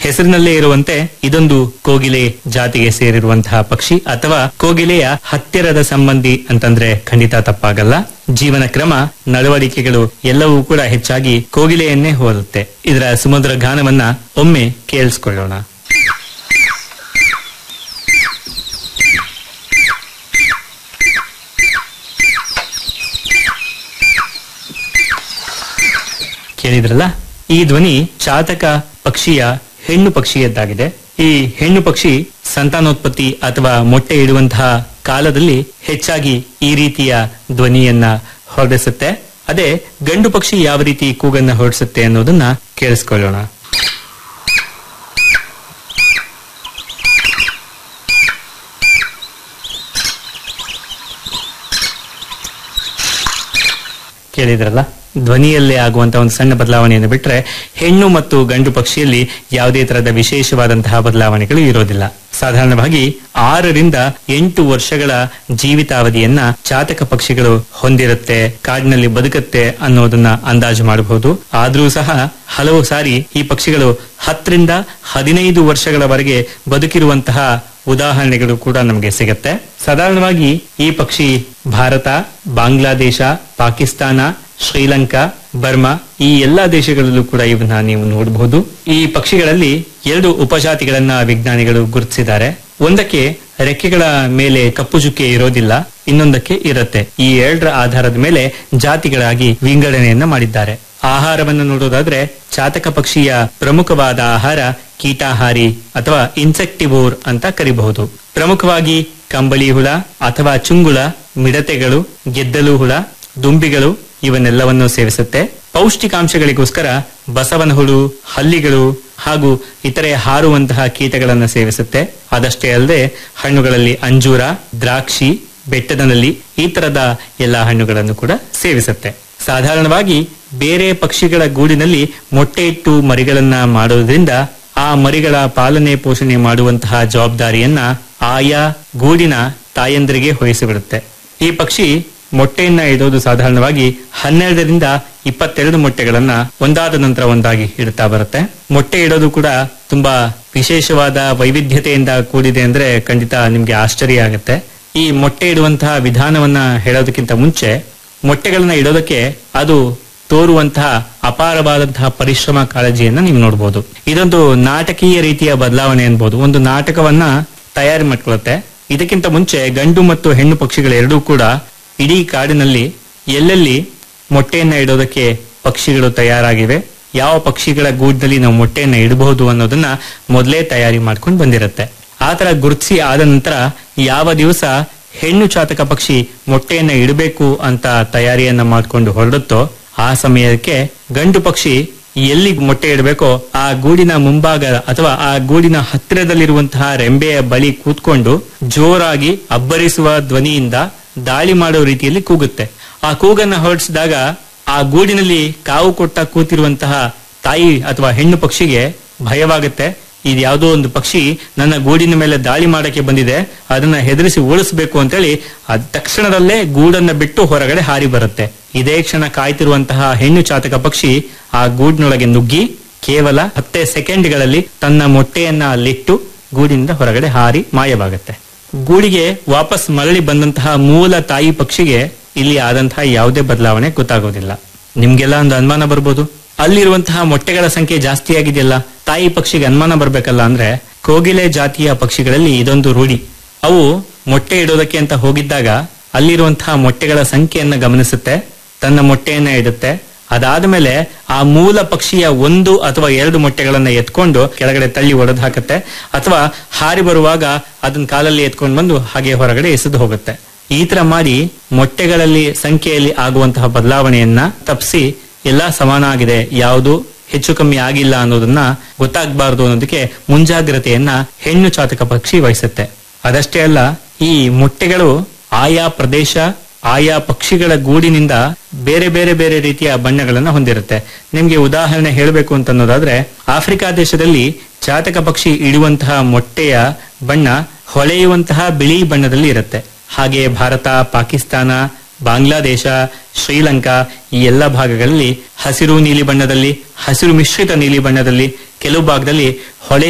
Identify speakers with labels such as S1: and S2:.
S1: ಹೆಸರಿನಲ್ಲೇ ಇರುವಂತೆ ಇದೊಂದು ಕೋಗಿಲೆ ಜಾತಿಗೆ ಸೇರಿರುವಂತಹ ಪಕ್ಷಿ ಅಥವಾ ಕೋಗಿಲೆಯ ಹತ್ತಿರದ ಸಂಬಂಧಿ ಅಂತಂದ್ರೆ ಖಂಡಿತ ತಪ್ಪಾಗಲ್ಲ ಜೀವನ ಕ್ರಮ ನಡವಳಿಕೆಗಳು ಎಲ್ಲವೂ ಕೂಡ ಹೆಚ್ಚಾಗಿ ಕೋಗಿಲೆಯನ್ನೇ ಹೋಲುತ್ತೆ ಇದರ ಸುಮಧುರ ಗಾನವನ್ನ ಒಮ್ಮೆ ಕೇಳಿಸ್ಕೊಳ್ಳೋಣ ಕೇಳಿದ್ರಲ್ಲ ಈ ಧ್ವನಿ ಚಾತಕ ಪಕ್ಷಿಯ ಹೆಣ್ಣು ಪಕ್ಷಿಯದ್ದಾಗಿದೆ ಈ ಹೆಣ್ಣು ಪಕ್ಷಿ ಸಂತಾನೋತ್ಪತ್ತಿ ಅಥವಾ ಮೊಟ್ಟೆ ಇಡುವಂತಹ ಕಾಲದಲ್ಲಿ ಹೆಚ್ಚಾಗಿ ಈ ರೀತಿಯ ಧ್ವನಿಯನ್ನ ಹೊರಡಿಸುತ್ತೆ ಅದೇ ಗಂಡು ಪಕ್ಷಿ ಯಾವ ರೀತಿ ಕೂಗನ್ನ ಹೊರಡಿಸುತ್ತೆ ಅನ್ನೋದನ್ನ ಕೇಳಿಸ್ಕೊಳ್ಳೋಣ ಕೇಳಿದ್ರಲ್ಲ ಧ್ವನಿಯಲ್ಲೇ ಆಗುವಂತ ಒಂದು ಸಣ್ಣ ಬದಲಾವಣೆಯನ್ನು ಬಿಟ್ರೆ ಹೆಣ್ಣು ಮತ್ತು ಗಂಡು ಪಕ್ಷಿಯಲ್ಲಿ ಯಾವುದೇ ತರಹದ ವಿಶೇಷವಾದಂತಹ ಬದಲಾವಣೆಗಳು ಇರೋದಿಲ್ಲ ಸಾಧಾರಣವಾಗಿ ಆರರಿಂದ ಎಂಟು ವರ್ಷಗಳ ಜೀವಿತಾವಧಿಯನ್ನ ಚಾತಕ ಪಕ್ಷಿಗಳು ಹೊಂದಿರುತ್ತೆ ಕಾಡಿನಲ್ಲಿ ಬದುಕುತ್ತೆ ಅನ್ನೋದನ್ನ ಅಂದಾಜು ಮಾಡಬಹುದು ಆದ್ರೂ ಸಹ ಹಲವು ಸಾರಿ ಈ ಪಕ್ಷಿಗಳು ಹತ್ತರಿಂದ ಹದಿನೈದು ವರ್ಷಗಳವರೆಗೆ ಬದುಕಿರುವಂತಹ ಉದಾಹರಣೆಗಳು ಕೂಡ ನಮಗೆ ಸಿಗತ್ತೆ ಸಾಧಾರಣವಾಗಿ ಈ ಪಕ್ಷಿ ಭಾರತ ಬಾಂಗ್ಲಾದೇಶ ಪಾಕಿಸ್ತಾನ ಶ್ರೀಲಂಕಾ ಬರ್ಮಾ ಈ ಎಲ್ಲಾ ದೇಶಗಳಲ್ಲೂ ಕೂಡ ಇವನ್ನ ನೀವು ನೋಡಬಹುದು ಈ ಪಕ್ಷಿಗಳಲ್ಲಿ ಎರಡು ಉಪಜಾತಿಗಳನ್ನ ವಿಜ್ಞಾನಿಗಳು ಗುರುತಿಸಿದ್ದಾರೆ ಒಂದಕ್ಕೆ ರೆಕ್ಕೆಗಳ ಮೇಲೆ ಕಪ್ಪು ಚುಕ್ಕೆ ಇರೋದಿಲ್ಲ ಇನ್ನೊಂದಕ್ಕೆ ಇರುತ್ತೆ ಈ ಎರಡರ ಆಧಾರದ ಮೇಲೆ ಜಾತಿಗಳಾಗಿ ವಿಂಗಡಣೆಯನ್ನ ಮಾಡಿದ್ದಾರೆ ಆಹಾರವನ್ನು ನೋಡೋದಾದ್ರೆ ಚಾತಕ ಪಕ್ಷಿಯ ಪ್ರಮುಖವಾದ ಆಹಾರ ಕೀಟಾಹಾರಿ ಅಥವಾ ಇನ್ಸೆಕ್ಟಿವೋರ್ ಅಂತ ಕರಿಬಹುದು ಪ್ರಮುಖವಾಗಿ ಕಂಬಳಿ ಹುಳ ಅಥವಾ ಚುಂಗುಳ ಮಿಡತೆಗಳು ಗೆದ್ದಲು ಹುಳ ದುಂಬಿಗಳು ಇವನ್ನೆಲ್ಲವನ್ನು ಸೇವಿಸುತ್ತೆ ಪೌಷ್ಟಿಕಾಂಶಗಳಿಗೋಸ್ಕರ ಬಸವನ ಹುಳು ಹಲ್ಲಿಗಳು ಹಾಗೂ ಇತರೆ ಹಾರುವಂತಹ ಕೀಟಗಳನ್ನು ಸೇವಿಸುತ್ತೆ ಅದಷ್ಟೇ ಅಲ್ಲದೆ ಹಣ್ಣುಗಳಲ್ಲಿ ಅಂಜೂರ ದ್ರಾಕ್ಷಿ ಬೆಟ್ಟದನಲ್ಲಿ ಈ ತರದ ಎಲ್ಲಾ ಹಣ್ಣುಗಳನ್ನು ಕೂಡ ಸೇವಿಸುತ್ತೆ ಸಾಧಾರಣವಾಗಿ ಬೇರೆ ಪಕ್ಷಿಗಳ ಗೂಡಿನಲ್ಲಿ ಮೊಟ್ಟೆ ಇಟ್ಟು ಮರಿಗಳನ್ನ ಮಾಡೋದ್ರಿಂದ ಆ ಮರಿಗಳ ಪಾಲನೆ ಪೋಷಣೆ ಮಾಡುವಂತಹ ಜವಾಬ್ದಾರಿಯನ್ನ ಆಯಾ ಗೂಡಿನ ತಾಯಂದರಿಗೆ ವಹಿಸಿಬಿಡುತ್ತೆ ಈ ಪಕ್ಷಿ ಮೊಟ್ಟೆಯನ್ನ ಇಡೋದು ಸಾಧಾರಣವಾಗಿ ಹನ್ನೆರಡರಿಂದ ಇಪ್ಪತ್ತೆರಡು ಮೊಟ್ಟೆಗಳನ್ನ ಒಂದಾದ ನಂತರ ಒಂದಾಗಿ ಇಡ್ತಾ ಬರುತ್ತೆ ಮೊಟ್ಟೆ ಇಡೋದು ಕೂಡ ತುಂಬಾ ವಿಶೇಷವಾದ ವೈವಿಧ್ಯತೆಯಿಂದ ಕೂಡಿದೆ ಅಂದ್ರೆ ಖಂಡಿತ ನಿಮ್ಗೆ ಆಶ್ಚರ್ಯ ಆಗುತ್ತೆ ಈ ಮೊಟ್ಟೆ ಇಡುವಂತಹ ವಿಧಾನವನ್ನ ಹೇಳೋದಕ್ಕಿಂತ ಮುಂಚೆ ಮೊಟ್ಟೆಗಳನ್ನ ಇಡೋದಕ್ಕೆ ಅದು ತೋರುವಂತಹ ಅಪಾರವಾದಂತಹ ಪರಿಶ್ರಮ ಕಾಳಜಿಯನ್ನ ನೀವು ನೋಡಬಹುದು ಇದೊಂದು ನಾಟಕೀಯ ರೀತಿಯ ಬದಲಾವಣೆ ಅನ್ಬೋದು ಒಂದು ನಾಟಕವನ್ನ ತಯಾರಿ ಮಾಡ್ಕೊಳ್ಳುತ್ತೆ ಇದಕ್ಕಿಂತ ಮುಂಚೆ ಗಂಡು ಮತ್ತು ಹೆಣ್ಣು ಪಕ್ಷಿಗಳೆರಡೂ ಕೂಡ ಇಡೀ ಕಾಡಿನಲ್ಲಿ ಎಲ್ಲೆಲ್ಲಿ ಮೊಟ್ಟೆಯನ್ನ ಇಡೋದಕ್ಕೆ ಪಕ್ಷಿಗಳು ತಯಾರಾಗಿವೆ ಯಾವ ಪಕ್ಷಿಗಳ ಗೂಡಿನಲ್ಲಿ ನಾವು ಮೊಟ್ಟೆಯನ್ನ ಇಡಬಹುದು ಅನ್ನೋದನ್ನ ಮೊದಲೇ ತಯಾರಿ ಮಾಡ್ಕೊಂಡು ಬಂದಿರುತ್ತೆ ಆ ತರ ಗುರುತಿಸಿ ಆದ ನಂತರ ಯಾವ ದಿವಸ ಹೆಣ್ಣು ಚಾತಕ ಪಕ್ಷಿ ಮೊಟ್ಟೆಯನ್ನ ಇಡಬೇಕು ಅಂತ ತಯಾರಿಯನ್ನ ಮಾಡ್ಕೊಂಡು ಹೊರಡುತ್ತೋ ಆ ಸಮಯಕ್ಕೆ ಗಂಡು ಪಕ್ಷಿ ಎಲ್ಲಿ ಮೊಟ್ಟೆ ಇಡಬೇಕೋ ಆ ಗೂಡಿನ ಮುಂಭಾಗ ಅಥವಾ ಆ ಗೂಡಿನ ಹತ್ತಿರದಲ್ಲಿರುವಂತಹ ರೆಂಬೆಯ ಬಳಿ ಕೂತ್ಕೊಂಡು ಜೋರಾಗಿ ಅಬ್ಬರಿಸುವ ಧ್ವನಿಯಿಂದ ದಾಳಿ ಮಾಡೋ ರೀತಿಯಲ್ಲಿ ಕೂಗುತ್ತೆ ಆ ಕೂಗನ್ನ ಹೊರಡಿಸಿದಾಗ ಆ ಗೂಡಿನಲ್ಲಿ ಕಾವು ಕೊಟ್ಟ ಕೂತಿರುವಂತಹ ತಾಯಿ ಅಥವಾ ಹೆಣ್ಣು ಪಕ್ಷಿಗೆ ಭಯವಾಗುತ್ತೆ ಇದು ಯಾವುದೋ ಒಂದು ಪಕ್ಷಿ ನನ್ನ ಗೂಡಿನ ಮೇಲೆ ದಾಳಿ ಮಾಡಕ್ಕೆ ಬಂದಿದೆ ಅದನ್ನ ಹೆದರಿಸಿ ಓಡಿಸಬೇಕು ಅಂತೇಳಿ ಅದ್ ತಕ್ಷಣದಲ್ಲೇ ಗೂಡನ್ನ ಬಿಟ್ಟು ಹೊರಗಡೆ ಹಾರಿ ಬರುತ್ತೆ ಇದೇ ಕ್ಷಣ ಕಾಯ್ತಿರುವಂತಹ ಹೆಣ್ಣು ಚಾತಕ ಪಕ್ಷಿ ಆ ಗೂಡಿನೊಳಗೆ ನುಗ್ಗಿ ಕೇವಲ ಹತ್ತೇ ಸೆಕೆಂಡ್ಗಳಲ್ಲಿ ತನ್ನ ಮೊಟ್ಟೆಯನ್ನ ಅಲ್ಲಿಟ್ಟು ಗೂಡಿನಿಂದ ಹೊರಗಡೆ ಹಾರಿ ಮಾಯವಾಗುತ್ತೆ ಗೂಡಿಗೆ ವಾಪಸ್ ಮರಳಿ ಬಂದಂತಹ ಮೂಲ ತಾಯಿ ಪಕ್ಷಿಗೆ ಇಲ್ಲಿ ಆದಂತಹ ಯಾವುದೇ ಬದಲಾವಣೆ ಗೊತ್ತಾಗೋದಿಲ್ಲ ನಿಮ್ಗೆಲ್ಲ ಒಂದು ಅನುಮಾನ ಬರ್ಬೋದು ಅಲ್ಲಿರುವಂತಹ ಮೊಟ್ಟೆಗಳ ಸಂಖ್ಯೆ ಜಾಸ್ತಿ ಆಗಿದೆಯಲ್ಲ ತಾಯಿ ಪಕ್ಷಿಗೆ ಅನುಮಾನ ಬರ್ಬೇಕಲ್ಲ ಅಂದ್ರೆ ಕೋಗಿಲೆ ಜಾತಿಯ ಪಕ್ಷಿಗಳಲ್ಲಿ ಇದೊಂದು ರೂಢಿ ಅವು ಮೊಟ್ಟೆ ಇಡೋದಕ್ಕೆ ಅಂತ ಹೋಗಿದ್ದಾಗ ಅಲ್ಲಿರುವಂತಹ ಮೊಟ್ಟೆಗಳ ಸಂಖ್ಯೆಯನ್ನ ಗಮನಿಸುತ್ತೆ ತನ್ನ ಮೊಟ್ಟೆಯನ್ನ ಇಡುತ್ತೆ ಅದಾದ್ಮೇಲೆ ಆ ಮೂಲ ಪಕ್ಷಿಯ ಒಂದು ಅಥವಾ ಎರಡು ಮೊಟ್ಟೆಗಳನ್ನ ಎತ್ಕೊಂಡು ಕೆಳಗಡೆ ತಳ್ಳಿ ಒಡೆದು ಹಾಕುತ್ತೆ ಅಥವಾ ಹಾರಿ ಬರುವಾಗ ಅದನ್ನ ಕಾಲಲ್ಲಿ ಎತ್ಕೊಂಡು ಬಂದು ಹಾಗೆ ಹೊರಗಡೆ ಎಸೆದು ಹೋಗುತ್ತೆ ಈ ತರ ಮಾಡಿ ಮೊಟ್ಟೆಗಳಲ್ಲಿ ಸಂಖ್ಯೆಯಲ್ಲಿ ಆಗುವಂತಹ ಬದಲಾವಣೆಯನ್ನ ತಪ್ಪಿಸಿ ಎಲ್ಲಾ ಸಮಾನ ಆಗಿದೆ ಯಾವುದು ಹೆಚ್ಚು ಕಮ್ಮಿ ಆಗಿಲ್ಲ ಅನ್ನೋದನ್ನ ಗೊತ್ತಾಗಬಾರದು ಅನ್ನೋದಕ್ಕೆ ಮುಂಜಾಗ್ರತೆಯನ್ನ ಹೆಣ್ಣು ಚಾತಕ ಪಕ್ಷಿ ವಹಿಸುತ್ತೆ ಅದಷ್ಟೇ ಅಲ್ಲ ಈ ಮೊಟ್ಟೆಗಳು ಆಯಾ ಪ್ರದೇಶ ಆಯಾ ಪಕ್ಷಿಗಳ ಗೂಡಿನಿಂದ ಬೇರೆ ಬೇರೆ ಬೇರೆ ರೀತಿಯ ಬಣ್ಣಗಳನ್ನ ಹೊಂದಿರುತ್ತೆ ನಿಮ್ಗೆ ಉದಾಹರಣೆ ಹೇಳಬೇಕು ಅಂತ ಅನ್ನೋದಾದ್ರೆ ಆಫ್ರಿಕಾ ದೇಶದಲ್ಲಿ ಚಾತಕ ಪಕ್ಷಿ ಇಡುವಂತಹ ಮೊಟ್ಟೆಯ ಬಣ್ಣ ಹೊಳೆಯುವಂತಹ ಬಿಳಿ ಬಣ್ಣದಲ್ಲಿ ಇರುತ್ತೆ ಹಾಗೆ ಭಾರತ ಪಾಕಿಸ್ತಾನ ಬಾಂಗ್ಲಾದೇಶ ಶ್ರೀಲಂಕಾ ಈ ಎಲ್ಲ ಭಾಗಗಳಲ್ಲಿ ಹಸಿರು ನೀಲಿ ಬಣ್ಣದಲ್ಲಿ ಹಸಿರು ಮಿಶ್ರಿತ ನೀಲಿ ಬಣ್ಣದಲ್ಲಿ ಕೆಲವು ಭಾಗದಲ್ಲಿ ಹೊಳೆ